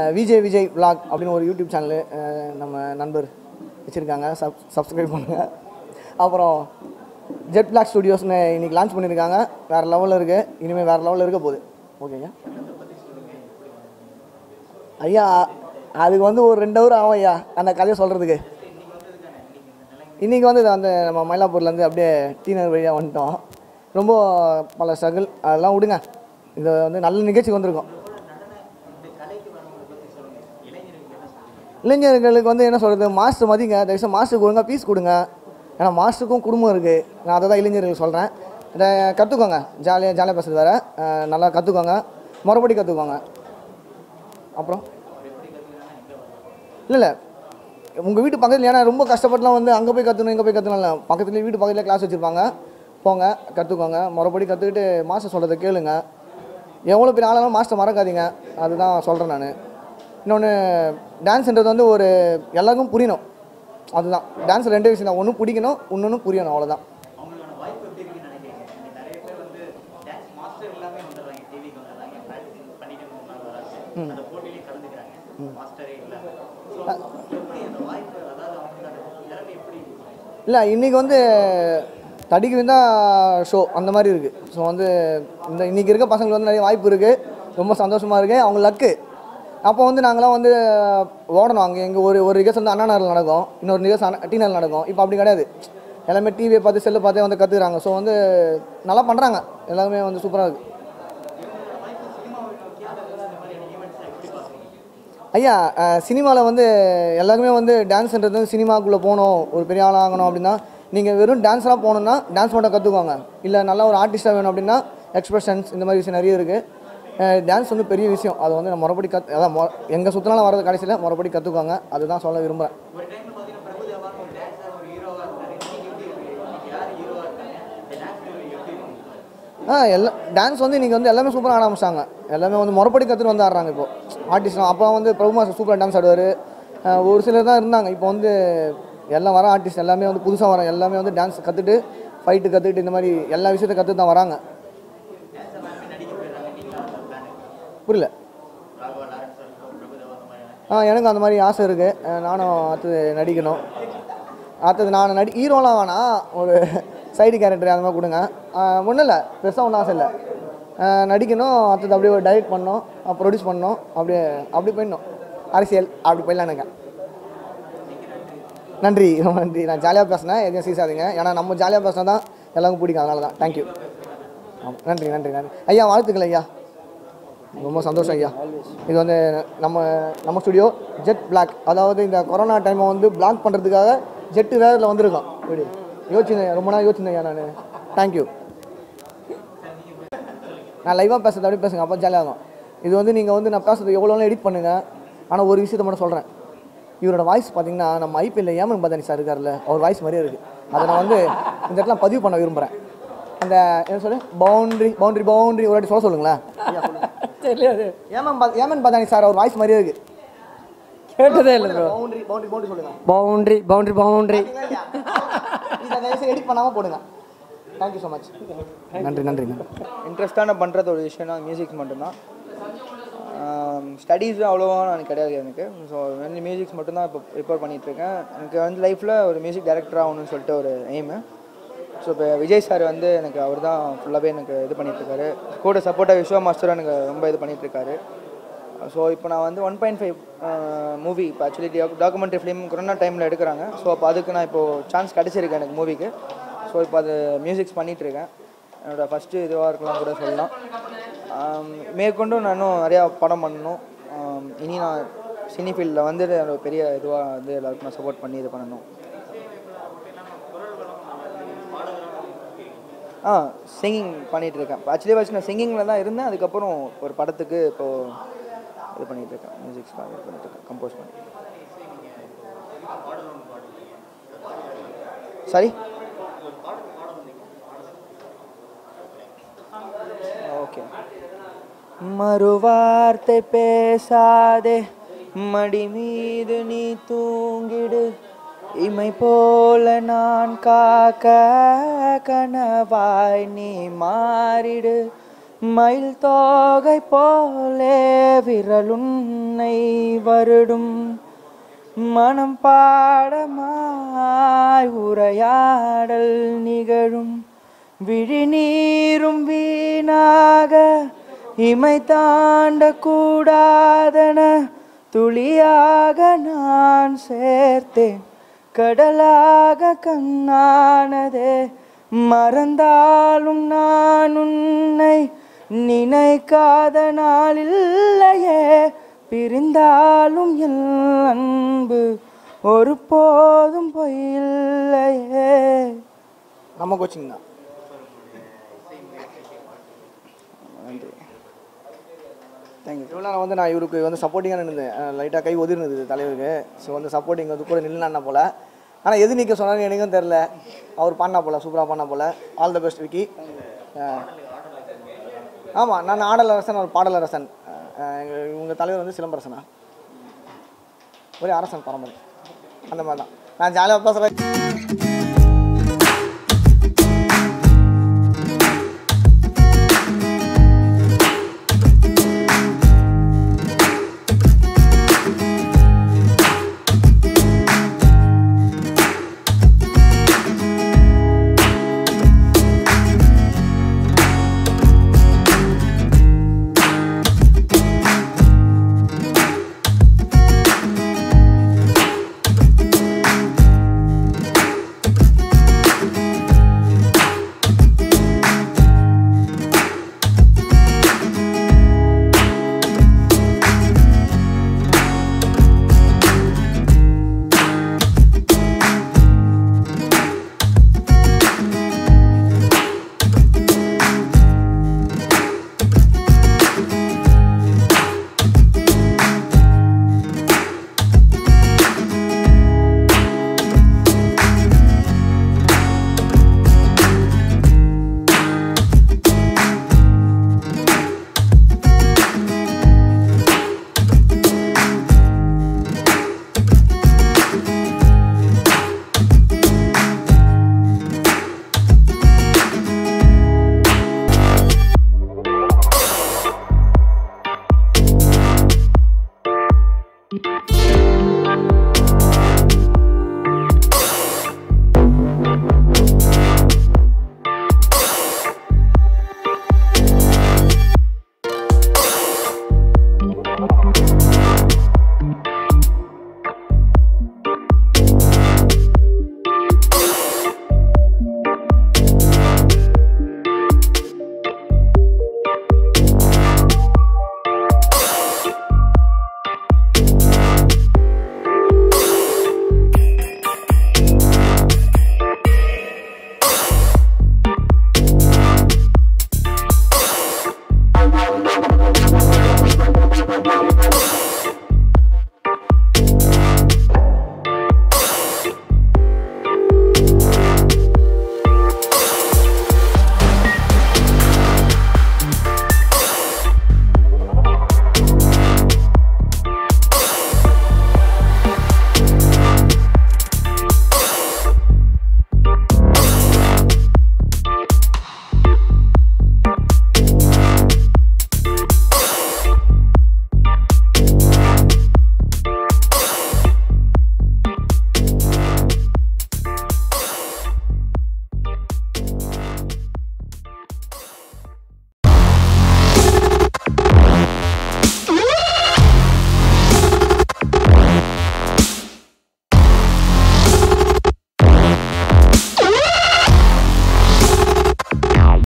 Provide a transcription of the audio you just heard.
Vijay Vijay vlog அப்படின்னு ஒரு YouTube channel நம்ம நண்பர் வச்சுருக்காங்க சப் சப்ஸ்கிரைப் பண்ணுங்கள் அப்புறம் ஜெட் பிளாக் ஸ்டுடியோஸ்னு இன்றைக்கி லான்ச் பண்ணியிருக்காங்க வேறு லெவலில் இருக்குது இனிமேல் வேறு லெவலில் இருக்க போகுது ஓகேங்க ஐயா அதுக்கு வந்து ஒரு ரெண்டு ஹவர் ஆகும் ஐயா அந்த கதையை சொல்கிறதுக்கு இன்றைக்கி வந்து அந்த நம்ம மயிலாப்பூர்லேருந்து அப்படியே டீனர் வழியாக வந்துட்டோம் ரொம்ப பல ஸ்ட்ரகிள் அதெல்லாம் விடுங்க இது வந்து நல்ல நிகழ்ச்சி வந்திருக்கோம் இளைஞர்களுக்கு வந்து என்ன சொல்கிறது மாஸ்டர் மதிங்க தயவுசெய்து மாஸ்டருக்கு ஒழுங்காக ஃபீஸ் கொடுங்க ஏன்னா மாஸ்டருக்கும் குடும்பம் இருக்குது நான் அதை தான் இளைஞர்களுக்கு சொல்கிறேன் இதை கற்றுக்கோங்க ஜாலியாக ஜாலியாக பேசுறது வேறு நல்லா கற்றுக்கோங்க முறைப்படி கற்றுக்கோங்க அப்புறம் இல்லை இல்லை உங்கள் வீட்டு பக்கத்தில் ஏன்னா ரொம்ப கஷ்டப்பட்டுலாம் வந்து அங்கே போய் கற்றுக்கணும் இங்கே போய் கற்றுக்கலாம் பக்கத்துலேயே வீட்டு பக்கத்துலேயே கிளாஸ் வச்சுருப்பாங்க போங்க கற்றுக்கோங்க முறைப்படி கற்றுக்கிட்டு மாஸ்டர் சொல்கிறத கேளுங்க எவ்வளோ பெரிய ஆளாலும் மாஸ்டர் மறக்காதீங்க அதுதான் சொல்கிறேன் நான் இன்னொன்று டான்ஸ்ன்றது வந்து ஒரு எல்லாருக்கும் புரியணும் அதுதான் டான்ஸ் ரெண்டு விஷயம் தான் ஒன்று பிடிக்கணும் இன்னொன்று புரியணும் அவ்வளோதான் அவங்களுக்கான வாய்ப்பு எப்படி இருக்குன்னு நினைக்கிறீங்க இன்னைக்கு நிறைய பேர் வந்து டான்ஸ் மாஸ்டர் எல்லாமே வந்துடுறாங்க டிவிக்கு வந்துடுறாங்க ப்ராக்டிஸ் பண்ணிட்டு முன்னாள் வராங்க அந்த போட்டியிலேயே கலந்துக்கிறாங்க மாஸ்டரே இல்லாம ஸோ எப்படி அந்த வாய்ப்பு அதாவது அவங்களுக்கான திறமை எப்படி இல்லை இன்றைக்கி வந்து தடிக்கு தான் ஷோ அந்த மாதிரி இருக்குது ஸோ வந்து இந்த இன்றைக்கி இருக்க பசங்களுக்கு வந்து நிறைய வாய்ப்பு இருக்குது ரொம்ப சந்தோஷமாக இருக்குது அவங்க லக்கு அப்போ வந்து நாங்களாம் வந்து ஓடணும் அங்கே எங்கள் ஒரு ஒரு ரிகர்ஸ் வந்து அண்ணா நகரில் நடக்கும் இன்னொரு ரிகர்ஸ் அண்ணா டி நகரில் நடக்கும் இப்போ அப்படி கிடையாது எல்லாமே டிவியை பார்த்து செல்லை பார்த்தே வந்து கற்றுக்குறாங்க ஸோ வந்து நல்லா பண்ணுறாங்க எல்லாருமே வந்து சூப்பராக இருக்குது ஐயா சினிமாவில் வந்து எல்லாருக்குமே வந்து டான்ஸ்ன்றது வந்து சினிமாக்குள்ளே போகணும் ஒரு பெரிய ஆள் ஆகணும் அப்படின்னா நீங்கள் வெறும் டான்ஸராக போகணுன்னா டான்ஸ் மட்டும் கற்றுக்கோங்க இல்லை நல்லா ஒரு ஆர்டிஸ்ட்டாக வேணும் அப்படின்னா எக்ஸ்பிரஷன்ஸ் இந்த மாதிரி விஷயம் நிறைய இருக்குது டான்ஸ் வந்து பெரிய விஷயம் அது வந்து நம்ம முறைப்படி கத் அதான் மொ எங்கள் சுற்றினாலும் வரது கடைசியில் முறைப்படி கற்றுக்கோங்க அதுதான் சொல்ல விரும்புகிறேன் ஒரு டைம்ல பார்த்தீங்கன்னா பிரபுதேவா ஒரு டான்ஸர் ஒரு ஹீரோவாக இருந்தாரு இன்னைக்கு எப்படி இருக்கு இன்னைக்கு யார் ஹீரோவாக இருக்காங்க இந்த டான்ஸ் எப்படி இருக்கு ஆ எல்லாம் டான்ஸ் வந்து இன்றைக்கி வந்து எல்லாமே சூப்பராக ஆட ஆரம்பிச்சிட்டாங்க எல்லாமே வந்து முறைப்படி கற்றுட்டு வந்து ஆடுறாங்க இப்போ ஆர்டிஸ்ட்லாம் அப்போ வந்து பிரபு மாஸ்டர் சூப்பராக டான்ஸ் ஆடுவார் ஒரு சிலர் தான் இருந்தாங்க இப்போ வந்து எல்லாம் வர ஆர்டிஸ்ட் எல்லாமே வந்து புதுசாக வர எல்லாமே வந்து டான்ஸ் கற்றுட்டு ஃபைட்டு கற்றுக்கிட்டு இந்த மாதிரி எல்லா விஷயத்தையும் கற்றுட்டு தான் வராங்க புரியல ஆ எனக்கு அந்த மாதிரி ஆசை இருக்குது நானும் அடுத்தது நடிக்கணும் அடுத்தது நான் நடி ஹீரோலாம் வேணாம் ஒரு சைடு கேரக்டர் அந்த மாதிரி கொடுங்க ஒன்றும் இல்லை பெருசாக ஒன்றும் ஆசை இல்லை ஆ, நடிக்கணும் அடுத்தது அப்படியே ஒரு டைரக்ட் பண்ணணும் ப்ரொடியூஸ் பண்ணணும் அப்படியே அப்படி போயிடணும் அரசியல் அப்படி போயிடலாம் எனக்கு நன்றி ரொம்ப நன்றி நான் ஜாலியாக பேசினேன் எதையும் சீசாதீங்க ஏன்னா நம்ம ஜாலியாக பேசினா தான் எல்லாருக்கும் பிடிக்கும் அதனால தான் தேங்க்யூ நன்றி நன்றி நன்றி ஐயா வாழ்த்துக்கள் ஐயா ரொம்ப சந்தோஷம் ஐயா இது வந்து நம்ம நம்ம ஸ்டுடியோ ஜெட் பிளாக் அதாவது இந்த கொரோனா டைமை வந்து பிளாக் பண்ணுறதுக்காக ஜெட்டு வேரில் வந்திருக்கோம் இப்படி யோசிச்சேன் ரொம்ப நாள் யோசிச்சேன் ஐயா நான் தேங்க்யூ நான் லைவாக பேசுறது அப்படியே பேசுங்க அப்போ ஜாலியாக இருக்கும் இது வந்து நீங்கள் வந்து நான் பேசுறது எவ்வளோ எடிட் பண்ணுங்கள் ஆனால் ஒரு விஷயத்தை மட்டும் சொல்கிறேன் இவரோட வாய்ஸ் பார்த்தீங்கன்னா நம்ம ஐபிஎல்ல ஏமன் பதானி சார் இருக்கார்ல அவர் வாய்ஸ் மாதிரியே இருக்குது அதை நான் வந்து இந்த இடத்துல பதிவு பண்ண விரும்புகிறேன் அந்த என்ன சொல்லு பவுண்ட்ரி பவுண்ட்ரி பவுண்ட்ரி ஒரு வாட்டி சொல்ல சொல்லுங்களேன் தெரியாது ஏமன் பா- ஏமன் பதானி சார் அவர் வாய்ஸ் மாதிரியே இருக்கு கேட்டதே இல்லை ப்ரோ பவுண்ட்ரி பவுண்ட்ரி பவுண்ட்ரி சொல்லுங்க பவுண்ட்ரி பவுண்ட்ரி பவுண்ட்ரி இதை தயவுசெய்து எடிட் பண்ணாமல் போடுங்க தேங்க்யூ ஸோ மச் நன்றி நன்றி நன்றி இன்ட்ரெஸ்டான பண்ணுறது ஒரு விஷயம்னா மியூசிக்ஸ் மட்டும்தான் ஸ்டடீஸ் அவ்வளோவா நான் கிடையாது எனக்கு ஸோ வந்து மியூசிக்ஸ் மட்டும்தான் இப்போ ப்ரிப்பேர் பண்ணிகிட்ருக்கேன் எனக்கு வந்து லைஃப்பில் ஒரு மியூசிக் டைரக்டர் ஆகணும்னு சொல்லிட்டு ஒரு எய்மு ஸோ இப்போ விஜய் சார் வந்து எனக்கு அவர் தான் ஃபுல்லாகவே எனக்கு இது பண்ணிகிட்ருக்காரு கூட சப்போர்ட்டாக விஸ்வா மாஸ்டரும் எனக்கு ரொம்ப இது பண்ணிகிட்ருக்காரு ஸோ இப்போ நான் வந்து ஒன் பாயிண்ட் ஃபைவ் மூவி இப்போ ஆக்சுவலி டாக்குமெண்ட்ரி ஃபிலிம் கொரோனா டைமில் எடுக்கிறாங்க ஸோ அப்போ அதுக்கு நான் இப்போது சான்ஸ் கிடச்சிருக்கு எனக்கு மூவிக்கு ஸோ இப்போ அது மியூசிக்ஸ் பண்ணிகிட்ருக்கேன் என்னோடய ஃபஸ்ட்டு இதுவாக இருக்கலாம் கூட சொல்லலாம் ஆம், மேற்கொண்டும் நான் இன்னும் நிறையா படம் பண்ணணும் ஆம், இனி நான் சினி ஃபீல்டில் வந்து ஒரு பெரிய இதுவாக வந்து எல்லாருக்கும் நான் சப்போர்ட் பண்ணி இது பண்ணணும் ஆ சிங்கிங் பண்ணிகிட்டு இருக்கேன் ஆக்சுவலி வச்சு நான் சிங்கிங்கில் தான் இருந்தேன் அதுக்கப்புறம் ஒரு படத்துக்கு இப்போது இது பண்ணிகிட்டு இருக்கேன் மியூசிக்ஸ் இது பண்ணிட்டு இருக்கேன் கம்போஸ் பண்ணி சாரி ஓகே மறுவார்த்தை பேசாதே மடி மீது நீ தூங்கிடு இமை போல நான் காக்க கனவாய் நீ மாறிடு மயில் தோகை போலே விரலுன்னை வருடும் மனம் பாடமாய் உரையாடல் நிகழும் விழிநீரும் வீணாக இமை தாண்ட கூடாதன துளியாக நான் சேர்த்தேன் கடலாக கண்ணானதே மறந்தாலும் நான் உன்னை நினைக்காத நாளில்லையே பிரிந்தாலும் என் அன்பு ஒரு போதும் பொய்யில்லையே நம்ம கோச்சிங் தான் நன்றி தேங்க்யூ இவ்வளோ நேரம் வந்து நான் இவருக்கு வந்து சப்போர்ட்டிங்காக நின்றுந்தேன் லைட்டாக கை ஒதிர்ந்தது தலைவருக்கு ஸோ வந்து சப்போர்ட்டிங் வந்து கூட நின்னா போல் ஆனால் எது நிற்க சொன்னாலும் எனக்கும் தெரில அவர் பண்ணா போல் சூப்பராக பண்ணா போல் ஆல் த பெஸ்ட் விக்கி ஆமாம் நான் ஆடல் அரசன் ஒரு பாடல் அரசன் உங்கள் தலைவர் வந்து சிலம்பரசனா ஒரே அரசன் பரம்பரை அந்த மாதிரி தான் நான் ஜாலியாக பேசுகிறேன்